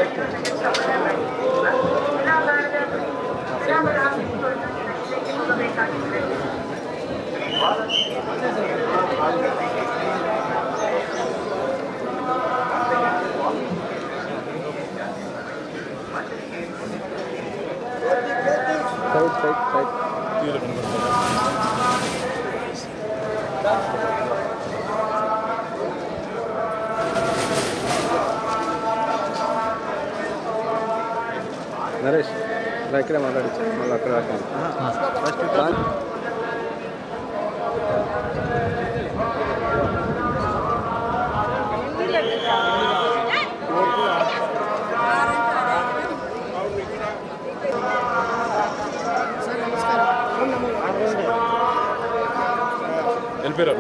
side side side Naresh ఇలా ఇక్కడే మాట్లాడించు మళ్ళీ అక్కడ రాకండి వెళ్ళిపోయారు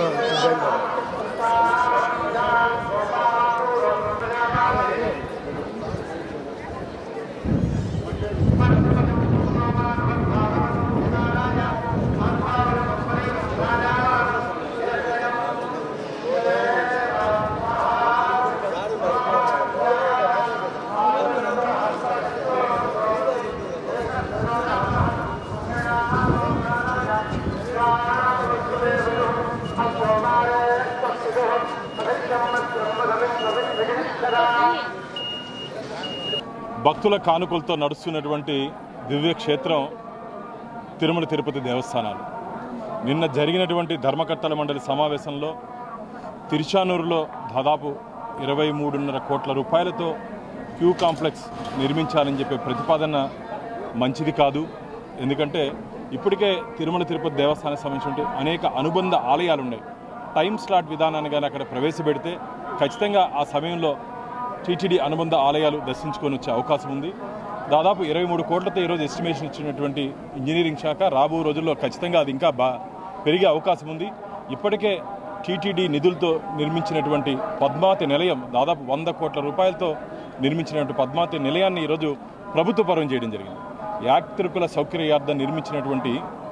భక్తుల కానుకలతో నడుస్తున్నటువంటి దివ్య క్షేత్రం తిరుమల తిరుపతి దేవస్థానాలు నిన్న జరిగినటువంటి ధర్మకర్తల మండలి సమావేశంలో తిరుచానూరులో దాదాపు ఇరవై మూడున్నర కోట్ల రూపాయలతో క్యూ కాంప్లెక్స్ నిర్మించాలని చెప్పే ప్రతిపాదన మంచిది కాదు ఎందుకంటే ఇప్పటికే తిరుమల తిరుపతి దేవస్థానానికి సంబంధించిన అనేక అనుబంధ ఆలయాలు ఉన్నాయి టైం స్లాట్ విధానాన్ని కానీ అక్కడ ప్రవేశపెడితే ఖచ్చితంగా ఆ సమయంలో టీటీడీ అనుబంధ ఆలయాలు దర్శించుకొని వచ్చే అవకాశం ఉంది దాదాపు ఇరవై మూడు కోట్లతో ఈరోజు ఎస్టిమేషన్ ఇచ్చినటువంటి ఇంజనీరింగ్ శాఖ రాబో రోజుల్లో ఖచ్చితంగా అది ఇంకా బా పెరిగే అవకాశం ఉంది ఇప్పటికే టీటీడీ నిధులతో నిర్మించినటువంటి పద్మావతి నిలయం దాదాపు వంద కోట్ల రూపాయలతో నిర్మించినటువంటి పద్మావతి నిలయాన్ని ఈరోజు ప్రభుత్వ పరం చేయడం జరిగింది యాత్రికుల సౌకర్యార్థం నిర్మించినటువంటి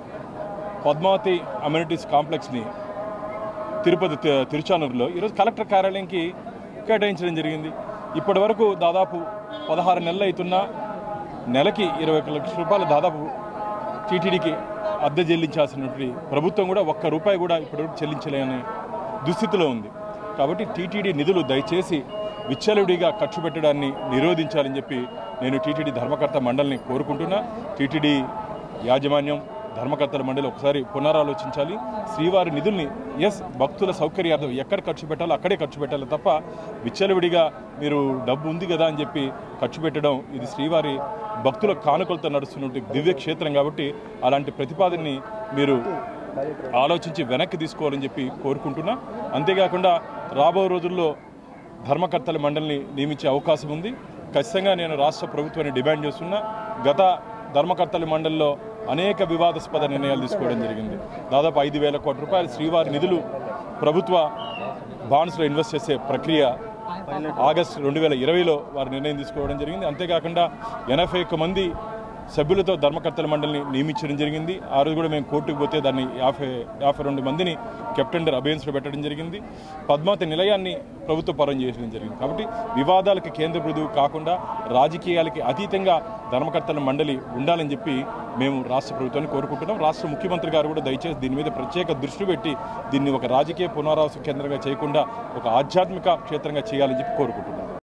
పద్మావతి అమ్యూనిటీస్ కాంప్లెక్స్ని తిరుపతి తి- తిరుచానూరులో ఈరోజు కలెక్టర్ కార్యాలయంకి కేటాయించడం జరిగింది ఇప్పటి వరకు దాదాపు పదహారు నెలలు అవుతున్నా నెలకి ఇరవై ఒక లక్షల రూపాయలు దాదాపు టీటీడీకి అద్దె చెల్లించాల్సినటువంటి ప్రభుత్వం కూడా ఒక్క రూపాయి కూడా ఇప్పటివరకు చెల్లించలేని దుస్థితిలో ఉంది కాబట్టి టీటీడీ నిధులు దయచేసి విచ్చలవిడిగా ఖర్చు పెట్టడాన్ని నిరోధించాలని చెప్పి నేను టీటీడీ ధర్మకర్త మండలిని కోరుకుంటున్నా టీటీడీ యాజమాన్యం ధర్మకర్తల మండలి ఒకసారి పునరాలోచించాలి శ్రీవారి నిధుల్ని ఎస్ భక్తుల సౌకర్యార్థం ఎక్కడ ఖర్చు పెట్టాలో అక్కడే ఖర్చు పెట్టాలి తప్ప విచ్చలవిడిగా మీరు డబ్బు ఉంది కదా అని చెప్పి ఖర్చు పెట్టడం ఇది శ్రీవారి భక్తుల కానుకలతో నడుస్తున్నటువంటి దివ్య క్షేత్రం కాబట్టి అలాంటి ప్రతిపాదనని మీరు ఆలోచించి వెనక్కి తీసుకోవాలని చెప్పి కోరుకుంటున్నా అంతేకాకుండా రాబో రోజుల్లో ధర్మకర్తల మండలిని నియమించే అవకాశం ఉంది ఖచ్చితంగా నేను రాష్ట్ర ప్రభుత్వాన్ని డిమాండ్ చేస్తున్నా గత ధర్మకర్తల మండలిలో అనేక వివాదాస్పద నిర్ణయాలు తీసుకోవడం జరిగింది దాదాపు ఐదు వేల కోట్ల రూపాయల శ్రీవారి నిధులు ప్రభుత్వ బాండ్స్లో ఇన్వెస్ట్ చేసే ప్రక్రియ ఆగస్టు రెండు వేల ఇరవైలో వారు నిర్ణయం తీసుకోవడం జరిగింది అంతేకాకుండా ఎనభై ఒక్క మంది సభ్యులతో ధర్మకర్తల మండలిని నియమించడం జరిగింది ఆ రోజు కూడా మేము కోర్టుకు పోతే దాన్ని యాభై యాభై రెండు మందిని కెప్టెండర్ అబేన్స్లో పెట్టడం జరిగింది పద్మావతి నిలయాన్ని ప్రభుత్వ పరం చేయడం జరిగింది కాబట్టి వివాదాలకు కేంద్ర బిందువు కాకుండా రాజకీయాలకి అతీతంగా ధర్మకర్తల మండలి ఉండాలని చెప్పి మేము రాష్ట్ర ప్రభుత్వాన్ని కోరుకుంటున్నాం రాష్ట్ర ముఖ్యమంత్రి గారు కూడా దయచేసి దీని మీద ప్రత్యేక దృష్టి పెట్టి దీన్ని ఒక రాజకీయ పునరావాస కేంద్రంగా చేయకుండా ఒక ఆధ్యాత్మిక క్షేత్రంగా చేయాలని చెప్పి కోరుకుంటున్నాం